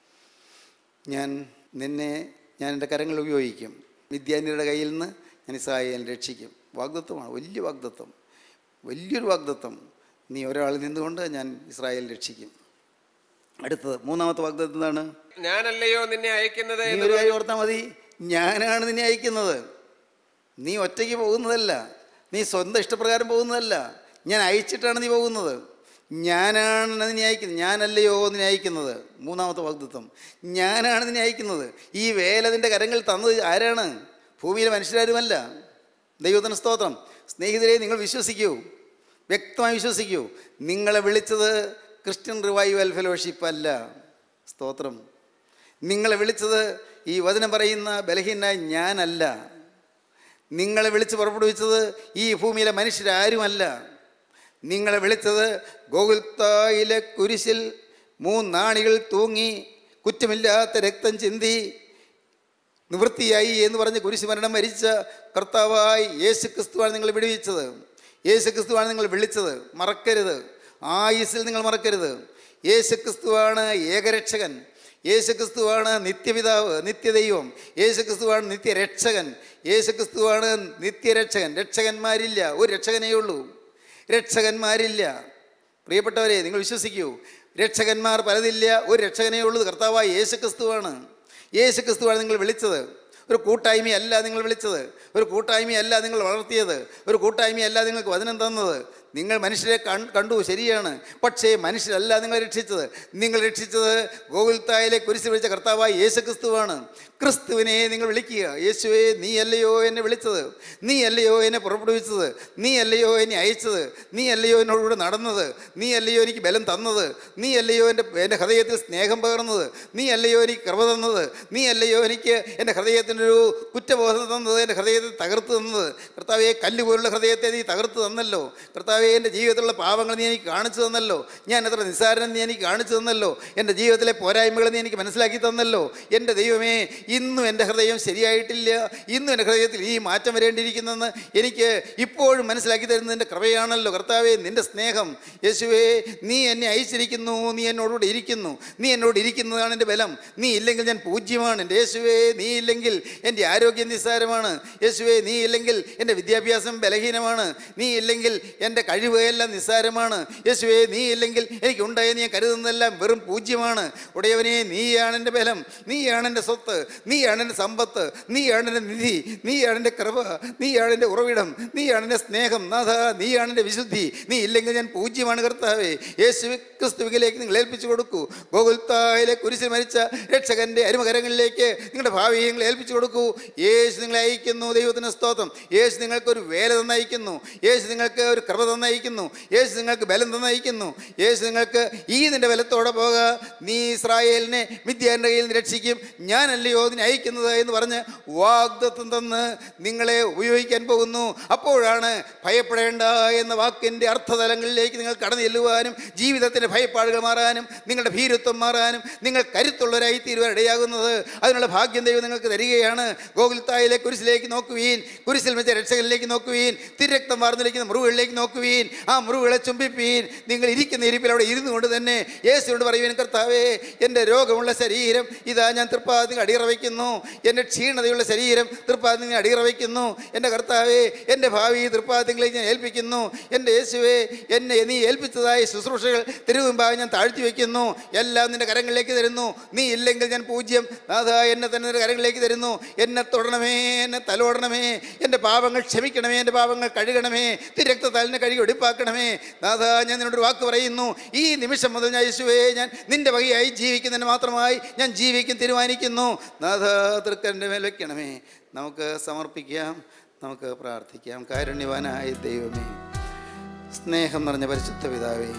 ഞാൻ നിന്നെ ഞാൻ എൻ്റെ കരങ്ങൾ ഉപയോഗിക്കും വിദ്യാന്യരുടെ കയ്യിൽ നിന്ന് ഞാൻ ഇസ്രായേലിനെ രക്ഷിക്കും വാഗ്ദത്വമാണ് വലിയ വാഗ്ദത്വം വലിയൊരു വാഗ്ദത്വം നീ ഒരാൾ നിന്നുകൊണ്ട് ഞാൻ ഇസ്രായേൽ രക്ഷിക്കും അടുത്തത് മൂന്നാമത്തെ വാഗ്ദത്വം എന്താണ് ഞാനല്ലയോ നിന്നെ അയക്കുന്നത് നീ എന്ന് ഒരു കാര്യം ഓർത്താൽ മതി ഞാനാണ് നിന്നെ അയക്കുന്നത് നീ ഒറ്റയ്ക്ക് പോകുന്നതല്ല നീ സ്വന്തം ഇഷ്ടപ്രകാരം പോകുന്നതല്ല ഞാൻ അയച്ചിട്ടാണ് നീ പോകുന്നത് ഞാനാണ് നിന്നെ അയക്കുന്നത് ഞാനല്ലയോ നിന്നെ അയക്കുന്നത് മൂന്നാമത്തെ വാഗ്ദത്വം ഞാനാണ് നിന്നെ അയക്കുന്നത് ഈ വേല നിൻ്റെ കരങ്ങൾ തന്നത് ആരാണ് ഭൂമിയിലെ മനുഷ്യരാരുമല്ല ദൈവത്തിന് സ്തോത്രം സ്നേഹിതരെ നിങ്ങൾ വിശ്വസിക്കൂ വ്യക്തമായി വിശ്വസിക്കൂ നിങ്ങളെ വിളിച്ചത് ക്രിസ്ത്യൻ റിവൈവൽ ഫെലോഷിപ്പ് അല്ല സ്തോത്രം നിങ്ങളെ വിളിച്ചത് ഈ വചനം പറയുന്ന ബലഹീനായ ഞാനല്ല നിങ്ങളെ വിളിച്ച് പുറപ്പെടുവിച്ചത് ഈ ഭൂമിയിലെ മനുഷ്യരാരുമല്ല നിങ്ങളെ വിളിച്ചത് ഗോകുൽത്തായിലെ കുരിശിൽ മൂന്നാണികൾ തൂങ്ങി കുറ്റമില്ലാത്ത രക്തം ചിന്തി നിവൃത്തിയായി എന്ന് പറഞ്ഞ് കുരിശ് മരണം മരിച്ച കർത്താവായി യേശു ക്രിസ്തുവാണ് നിങ്ങൾ വിടുവിച്ചത് യേശു ക്രിസ്തുവാണ് നിങ്ങൾ വിളിച്ചത് മറക്കരുത് ആയുസിൽ നിങ്ങൾ മറക്കരുത് യേശു ക്രിസ്തുവാണ് ഏകരക്ഷകൻ യേശു ക്രിസ്തുവാണ് നിത്യപിതാവ് നിത്യദൈവം യേശു ക്രിസ്തുവാണ് നിത്യരക്ഷകൻ യേശു ക്രിസ്തുവാണ് നിത്യരക്ഷകൻ രക്ഷകന്മാരില്ല ഒരു രക്ഷകനേ ഉള്ളൂ രക്ഷകന്മാരില്ല പ്രിയപ്പെട്ടവരെ നിങ്ങൾ വിശ്വസിക്കൂ രക്ഷകന്മാർ പലതില്ല ഒരു രക്ഷകനേ ഉള്ളത് കർത്താവായ യേശു ക്രിസ്തുവാണ് യേശു ക്രിസ്തുവാണ് നിങ്ങൾ വിളിച്ചത് ഒരു കൂട്ടായ്മയല്ല നിങ്ങൾ വിളിച്ചത് ഒരു കൂട്ടായ്മയല്ല നിങ്ങൾ വളർത്തിയത് ഒരു കൂട്ടായ്മയല്ല നിങ്ങൾക്ക് വചനം തന്നത് നിങ്ങൾ മനുഷ്യരെ കൺ കണ്ടു ശരിയാണ് പക്ഷേ മനുഷ്യരല്ല നിങ്ങൾ രക്ഷിച്ചത് നിങ്ങൾ രക്ഷിച്ചത് ഗോകുൽത്തായിലെ കുരിശ് വിളിച്ച കർത്താവായ യേശു ക്രിസ്തുവാണ് ക്രിസ്തുവിനെ നിങ്ങൾ വിളിക്കുക യേശുവേ നീ അല്ലയോ എന്നെ വിളിച്ചത് നീ അല്ലയോ എന്നെ പുറപ്പെടുവിച്ചത് നീ അല്ലയോ എന്നെ അയച്ചത് നീ അല്ലയോ എന്നോടുകൂടെ നടന്നത് നീ അല്ലയോ എനിക്ക് ബലം തന്നത് നീ അല്ലയോ എൻ്റെ എൻ്റെ ഹൃദയത്തിൽ സ്നേഹം പകർന്നത് നീ അല്ലയോ എനിക്ക് കൃപ തന്നത് നീ അല്ലയോ എനിക്ക് എൻ്റെ ഹൃദയത്തിനൊരു കുറ്റബോധം തന്നത് എൻ്റെ ഹൃദയത്തെ തകർത്ത് തന്നത് കർത്താവെ കല്ല് പോലുള്ള ഹൃദയത്തെ നീ തകർത്ത് തന്നല്ലോ കർത്താവെ കർത്താവെ എൻ്റെ ജീവിതത്തിലുള്ള പാവങ്ങൾ നീ എനിക്ക് കാണിച്ചു തന്നല്ലോ ഞാൻ എത്ര നിസ്സാരൻ നീ എനിക്ക് കാണിച്ചു തന്നല്ലോ എൻ്റെ ജീവിതത്തിലെ പോരായ്മകൾ നീ എനിക്ക് മനസ്സിലാക്കി തന്നല്ലോ എൻ്റെ ദൈവമേ ഇന്നും എൻ്റെ ഹൃദയം ശരിയായിട്ടില്ല ഇന്നും എൻ്റെ ഹൃദയത്തിൽ ഈ മാറ്റം വരേണ്ടിയിരിക്കുന്നെന്ന് എനിക്ക് ഇപ്പോഴും മനസ്സിലാക്കി തരുന്നതിൻ്റെ കൃപയാണല്ലോ കർത്താവെ നിൻ്റെ സ്നേഹം യേശുവേ നീ എന്നെ അയച്ചിരിക്കുന്നു നീ എന്നോടുകൂടെ ഇരിക്കുന്നു നീ എന്നോട് ഇരിക്കുന്നതാണ് എൻ്റെ ബലം നീ ഇല്ലെങ്കിൽ ഞാൻ പൂജ്യമാണ് എൻ്റെ യേശുവേ നീ ഇല്ലെങ്കിൽ എൻ്റെ ആരോഗ്യം നിസ്സാരമാണ് യേശുവേ നീ ഇല്ലെങ്കിൽ എൻ്റെ വിദ്യാഭ്യാസം ബലഹീനമാണ് നീ ഇല്ലെങ്കിൽ എൻ്റെ കഴിവ് എല്ലാം നിസ്സാരമാണ് യേശുവേ നീ ഇല്ലെങ്കിൽ എനിക്കുണ്ടായെന്ന് ഞാൻ കരുതുന്നതെല്ലാം വെറും പൂജ്യമാണ് ഉടയവനെ നീയാണ് എൻ്റെ ബലം നീയാണ് എൻ്റെ സ്വത്ത് നീയാണ് എൻ്റെ സമ്പത്ത് നീയാണ് എൻ്റെ നിധി നീയാണ് എൻ്റെ കൃപ നീയാണ് എൻ്റെ ഉറവിടം നീയാണ് എൻ്റെ സ്നേഹം നാഥ നീയാണ് എൻ്റെ വിശുദ്ധി നീ ഇല്ലെങ്കിൽ ഞാൻ പൂജ്യമാണ് കർത്താവേ യേശു ക്രിസ്തുവിലേക്ക് നിങ്ങൾ ഏൽപ്പിച്ചു കൊടുക്കൂ ഗോകുൽത്തായിലെ കുരിശിൽ മരിച്ച രക്ഷകന്റെ അരുമകരങ്ങളിലേക്ക് നിങ്ങളുടെ ഭാവിയെ നിങ്ങൾ ഏൽപ്പിച്ചു കൊടുക്കൂ യേശു നിങ്ങളെ അയക്കുന്നു ദൈവത്തിന് സ്തോത്രം യേശു നിങ്ങൾക്ക് ഒരു വേല തന്നയക്കുന്നു യേശു നിങ്ങൾക്ക് ഒരു കൃപ തന്നയക്കുന്നു യേശു നിങ്ങൾക്ക് ബലം തന്നയക്കുന്നു യേശു നിങ്ങൾക്ക് ഈ നിന്റെ ബലത്തോടെ പോക നീ ഇസ്രായേലിനെ മിഥ്യാൻ്റെ കയ്യിൽ നിന്ന് രക്ഷിക്കും ഞാനല്ലയോ അതിനെ അയക്കുന്നത് എന്ന് പറഞ്ഞ് വാഗ്ദത്വം തന്ന് നിങ്ങളെ ഉപയോഗിക്കാൻ പോകുന്നു അപ്പോഴാണ് ഭയപ്പെടേണ്ട എന്ന വാക്കിൻ്റെ അർത്ഥതലങ്ങളിലേക്ക് നിങ്ങൾ കടന്നു ചെല്ലുവാനും ജീവിതത്തിൻ്റെ ഭയപ്പാടുകൾ മാറാനും നിങ്ങളുടെ ഭീരുത്വം മാറാനും നിങ്ങൾ കരുത്തുള്ളവരായി തീരുവാൻ ഇടയാകുന്നത് അതിനുള്ള ഭാഗ്യം ദൈവം നിങ്ങൾക്ക് തരികയാണ് ഗോകുൽത്തായിലെ കുരിശിലേക്ക് നോക്കുവീൻ കുരിശിൽ വെച്ച രക്ഷകനിലേക്ക് നോക്കുവീൻ തിരക്തം വാർന്നിരിക്കുന്ന മുറിവുകളിലേക്ക് നോക്കുവീൻ ആ മുറിവുകളെ ചുംബിപ്പീൻ നിങ്ങൾ ഇരിക്കുന്ന ഇരിപ്പിൽ അവിടെ ഇരുന്നു കൊണ്ട് തന്നെ യേശുവിനോട് പറയുവീൻ കർത്താവേ എൻ്റെ രോഗമുള്ള ശരീരം ഇതാ ഞാൻ തൃപ്പാദത്തിൽ അടിയറ വയ്ക്കുന്നു എൻ്റെ ക്ഷീണതയുള്ള ശരീരം തൃപ്പാദത്തിൽ അടിയറ വയ്ക്കുന്നു എൻ്റെ കർത്താവേ എൻ്റെ ഭാവി തൃപ്പാദത്തിലേക്ക് ഞാൻ ഏൽപ്പിക്കുന്നു എൻ്റെ യേശുവേ എന്നെ നീ ഏൽപ്പിച്ചതായ ശുശ്രൂഷകൾ തിരുവുമ്പാകെ ഞാൻ താഴ്ത്തി വയ്ക്കുന്നു എല്ലാം നിൻ്റെ കരങ്ങളിലേക്ക് തരുന്നു നീ ഇല്ലെങ്കിൽ ഞാൻ പൂജ്യം നാഥ എന്നെ തന്നെ നിൻ്റെ കരങ്ങളിലേക്ക് തരുന്നു എന്നെ തൊടണമേ എന്നെ തലോടണമേ എൻ്റെ പാപങ്ങൾ ക്ഷമിക്കണമേ എൻ്റെ പാപങ്ങൾ കഴുകണമേ തിരക്തത്താലിനെ കഴുകി ഒടിപ്പാക്കണമേ നാഥ ഞാൻ നിന്നോട് ഒരു വാക്ക് പറയുന്നു ഈ നിമിഷം മുതൽ ഞാൻ യേശുവേ ഞാൻ നിൻ്റെ വകയായി ജീവിക്കുന്നതിന് മാത്രമായി ഞാൻ ജീവിക്കും തീരുമാനിക്കുന്നു നാഥ തൃക്കൻ്റെ മേൽ വെക്കണമേ നമുക്ക് സമർപ്പിക്കാം നമുക്ക് പ്രാർത്ഥിക്കാം കാരുണ്യവാനായ ദൈവമേ സ്നേഹം നിറഞ്ഞ പരിശുദ്ധ പിതാവേ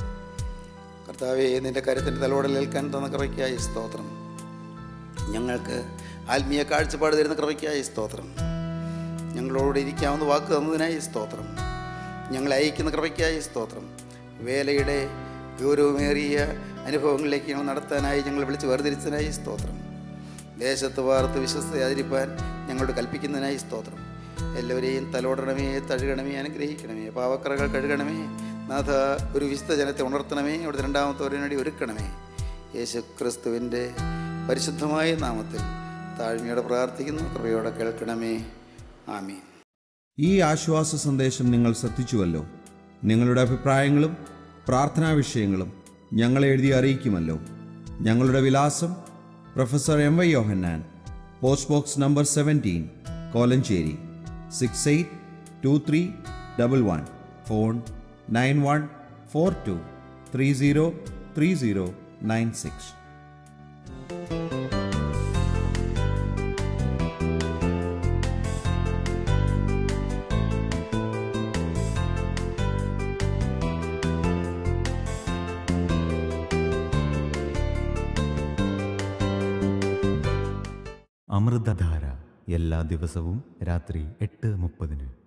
കർത്താവേ നിൻ്റെ കരുത്തിൻ്റെ തലോടൽ ഏൽക്കാൻ തന്ന കൃപയ്ക്കായി സ്തോത്രം ഞങ്ങൾക്ക് ആത്മീയ കാഴ്ചപ്പാട് തരുന്ന കൃപയ്ക്കായി സ്തോത്രം ഞങ്ങളോട് ഇരിക്കാവുന്ന വാക്ക് തന്നതിനായി സ്തോത്രം ഞങ്ങളെ അയക്കുന്ന കൃപയ്ക്കായി സ്തോത്രം വേലയുടെ ഗൗരവമേറിയ അനുഭവങ്ങളിലേക്ക് ഞങ്ങൾ നടത്താനായി ഞങ്ങൾ വിളിച്ച് വേർതിരിച്ചതിനായി സ്തോത്രം ദേശത്ത് വാർത്ത് വിശ്വസ്തയാതിരിപ്പാൻ ഞങ്ങളോട് കൽപ്പിക്കുന്നതിനായി സ്തോത്രം എല്ലാവരെയും തലോടണമേ തഴുകണമേ അനുഗ്രഹിക്കണമേ പാവക്കറകൾ കഴുകണമേ നാഥ ഒരു വിശുദ്ധ ജനത്തെ ഉണർത്തണമേ അവിടുത്തെ രണ്ടാമത്തെ വേണ്ടി ഒരുക്കണമേ യേശു ക്രിസ്തുവിൻ്റെ പരിശുദ്ധമായ നാമത്തിൽ താഴ്മയോടെ പ്രാർത്ഥിക്കുന്നു കൃപയോടെ കേൾക്കണമേ ആമീൻ ഈ ആശ്വാസ സന്ദേശം നിങ്ങൾ ശ്രദ്ധിച്ചുവല്ലോ നിങ്ങളുടെ അഭിപ്രായങ്ങളും പ്രാർത്ഥനാ വിഷയങ്ങളും ഞങ്ങളെ എഴുതി അറിയിക്കുമല്ലോ ഞങ്ങളുടെ വിലാസം professor M Y Yohannan post box number seventeen Kolenchery six eight two three double one phone nine one four two three zero three zero nine six Amrithadhara എല്ലാ ദിവസവും രാത്രി എട്ട് മുപ്പതിന്